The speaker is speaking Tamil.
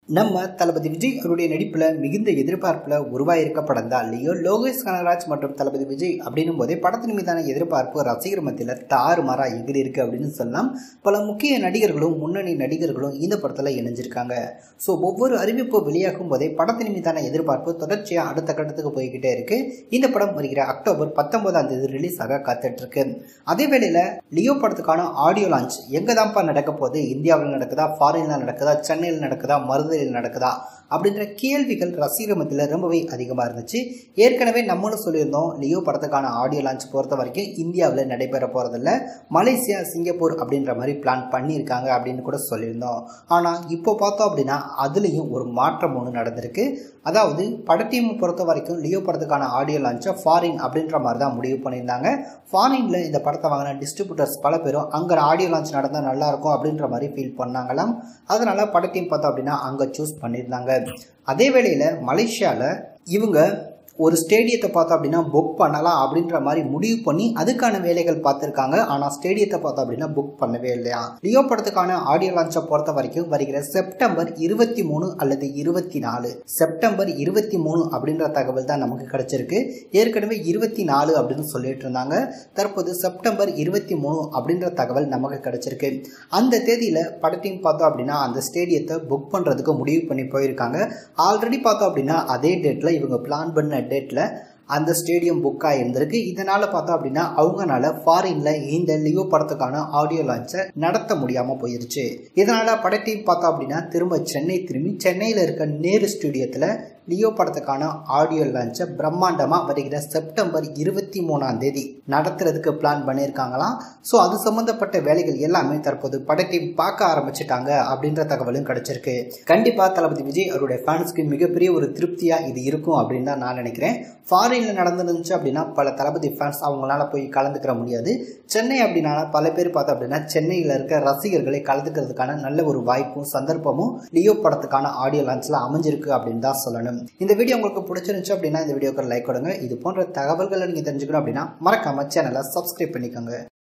நம்ம தளபதி விஜய் அவருடைய நடிப்பில் மிகுந்த எதிர்பார்ப்பில் உருவாயிருக்க படம் தான் லியோ லோகேஷ் கனகராஜ் மற்றும் தளபதி விஜய் அப்படின்னும் போதே படத்தின் மீதான எதிர்பார்ப்பு ரசிகர் மத்தியில் தாறுமாறா எகிரி இருக்கு அப்படின்னு சொல்லலாம் பல முக்கிய நடிகர்களும் முன்னணி நடிகர்களும் இந்த படத்தில் இணைஞ்சிருக்காங்க ஸோ ஒவ்வொரு அறிவிப்பு வெளியாகும் போதே படத்தின் மீதான எதிர்பார்ப்பு தொடர்ச்சியாக அடுத்த கட்டத்துக்கு போய்கிட்டே இருக்கு இந்த படம் வருகிற அக்டோபர் பத்தொன்பதாம் தேதி ரிலீஸ் ஆக காத்துட்டு இருக்கு அதே வேளையில் லியோ படத்துக்கான ஆடியோ லான்ச் எங்கே தான்ப்பா நடக்க போகுது இந்தியாவில் நடக்குதா ஃபாரினில் நடக்குதா சென்னையில் நடக்குதா மருதையில் நடக்குதா அப்படின்ற கேள்விகள் ரசிகர் மத்தியில் ரொம்பவே அதிகமாக இருந்துச்சு ஏற்கனவே நம்மளும் சொல்லியிருந்தோம் லியோ படத்துக்கான ஆடியோ லான்ச் பொறுத்த வரைக்கும் இந்தியாவில் நடைபெற போகிறதில்ல மலேசியா சிங்கப்பூர் அப்படின்ற மாதிரி பிளான் பண்ணியிருக்காங்க அப்படின்னு கூட சொல்லியிருந்தோம் ஆனால் இப்போ பார்த்தோம் அப்படின்னா அதுலேயும் ஒரு மாற்றம் ஒன்று நடந்திருக்கு அதாவது படத்தையும் பொறுத்த வரைக்கும் லியோ படத்துக்கான ஆடியோ லான்ச்சை ஃபாரின் அப்படின்ற மாதிரி தான் முடிவு பண்ணியிருந்தாங்க ஃபாரினில் இந்த படத்தை வாங்கின டிஸ்ட்ரிபியூட்டர்ஸ் பல பேரும் அங்கே ஆடியோ லான்ச் நடந்தால் நல்லாயிருக்கும் அப்படின்ற மாதிரி ஃபீல் பண்ணாங்களாம் அதனால் படத்தையும் பார்த்தோம் அப்படின்னா அங்கே சூஸ் பண்ணியிருந்தாங்க அதே வேளையில் மலேசியாவில் இவங்க ஒரு ஸ்டேடியத்தை பார்த்தோம் அப்படின்னா புக் பண்ணலாம் அப்படின்ற மாதிரி முடிவு பண்ணி அதுக்கான வேலைகள் பார்த்துருக்காங்க ஆனால் ஸ்டேடியத்தை பார்த்தோம் அப்படின்னா புக் பண்ணவே இல்லையா லியோ படத்துக்கான ஆடியோ லான்ச்சை பொறுத்த வரைக்கும் வருகிற செப்டம்பர் இருபத்தி மூணு அல்லது இருபத்தி நாலு செப்டம்பர் இருபத்தி மூணு அப்படின்ற தகவல் தான் நமக்கு கிடைச்சிருக்கு ஏற்கனவே இருபத்தி நாலு அப்படின்னு சொல்லிட்டு இருந்தாங்க தற்போது செப்டம்பர் இருபத்தி மூணு அப்படின்ற தகவல் நமக்கு கிடைச்சிருக்கு அந்த தேதியில் படத்தையும் பார்த்தோம் அப்படின்னா அந்த ஸ்டேடியத்தை புக் பண்ணுறதுக்கு முடிவு பண்ணி போயிருக்காங்க ஆல்ரெடி பார்த்தோம் அப்படின்னா அதே டேட்டில் இவங்க பிளான் பண்ண டேட்டில் அந்த ஸ்டேடியம் புக் ஆகியிருந்திருக்கு இதனால் பார்த்தோம் அப்படின்னா அவங்கனால ஃபாரினில் இந்த லியோ படத்துக்கான ஆடியோ லான்ச்சை நடத்த முடியாமல் போயிருச்சு இதனால் படத்தையும் பார்த்தோம் அப்படின்னா திரும்ப சென்னை திரும்பி சென்னையில் இருக்க நேரு ஸ்டூடியத்தில் லியோ படத்துக்கான ஆடியோ லான்ச்சை பிரம்மாண்டமாக வருகிற செப்டம்பர் இருபத்தி மூணாம் தேதி நடத்துறதுக்கு பிளான் பண்ணியிருக்காங்களாம் ஸோ அது சம்மந்தப்பட்ட வேலைகள் எல்லாமே தற்போது படத்தை பார்க்க ஆரம்பிச்சிட்டாங்க அப்படின்ற தகவலும் கிடைச்சிருக்கு கண்டிப்பாக தளபதி விஜய் அவருடைய ஃபேன்ஸ்க்கு மிகப்பெரிய ஒரு திருப்தியாக இது இருக்கும் அப்படின்னு தான் நான் நினைக்கிறேன் ஃபாரினில் நடந்துருந்துச்சு அப்படின்னா பல தளபதி ஃபேன்ஸ் அவங்களால போய் கலந்துக்கிற முடியாது சென்னை அப்படின்னா பல பேர் பார்த்தோம் அப்படின்னா சென்னையில் இருக்க ரசிகர்களை கலந்துக்கிறதுக்கான நல்ல ஒரு வாய்ப்பும் சந்தர்ப்பமும் லியோ படத்துக்கான ஆடியோ லான்ச்சில் அமைஞ்சிருக்கு அப்படின்னு தான் சொல்லணும் இந்த வீடியோ உங்களுக்கு பிடிச்சிருந்துச்சு அப்படின்னா இந்த வீடியோக்கு லைக் கொடுங்க இது போன்ற தகவல்களை நீங்கள் தெரிஞ்சுக்கணும் அப்படின்னா மறக்காம சேனலை சப்ஸ்கிரைப் பண்ணிக்கோங்க